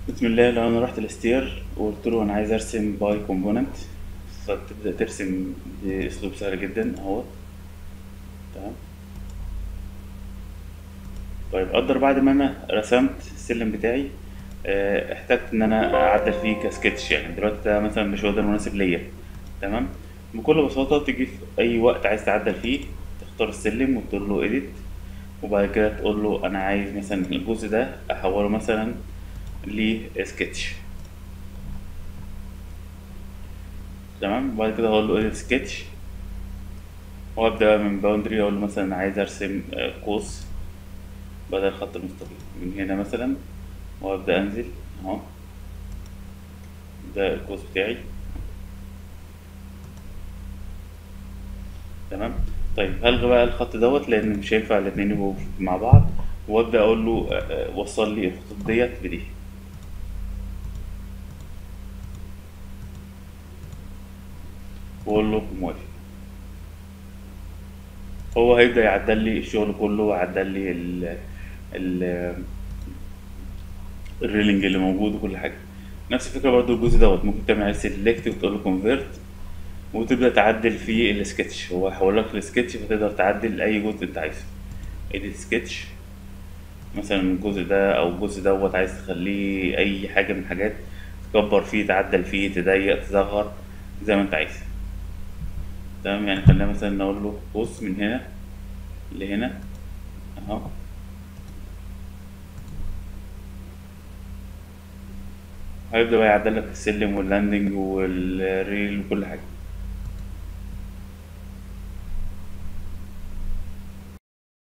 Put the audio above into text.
بسم الله لو انا رحت الاستير وقلت له انا عايز ارسم باي كومبوننت فتبدا ترسم باسلوب سهل جدا اهوت تمام طيب اقدر بعد ما انا رسمت السلم بتاعي آه، احتجت ان انا اعدل فيه كسكتش يعني دلوقتي ده مثلا مش هو ده المناسب ليا تمام بكل بساطة تيجي في اي وقت عايز تعدل فيه تختار السلم وتقول له edit وبعد كده تقول له انا عايز مثلا الجزء ده احوله مثلا لسكتش تمام وبعد كده اقول له edit sketch وابدا من باوندري اقول له مثلا عايز ارسم آه، قوس بدل الخط المستقيم من هنا مثلا وابدا انزل اهو ده القوس بتاعي تمام طيب هلغي بقى الخط دوت لان مش هينفع الاتنين يبقوا مع بعض وابدا اقول له آه، آه، وصل لي الخطوط ديت بدي واقول له موافق هو هيبدا يعدل لي الشغل كله ويعدل لي ال ال الريلينج اللي موجود وكل حاجه نفس الفكره برضو الجزء دوت ممكن تعمل عليه سيلكت وتقول له كونفيرت وتبدا تعدل في السكتش هو هيحول لك السكتش فتقدر تعدل اي جزء انت عايزه اديت سكتش مثلا الجزء ده او الجزء دوت عايز تخليه اي حاجه من الحاجات تكبر فيه تعدل فيه تضيق تصغر زي ما انت عايز تمام يعني خلينا مثلا نقول له بص من هنا لهنا اهو هيبدأ بقى يعدل لك السلم واللاندنج والريل وكل حاجة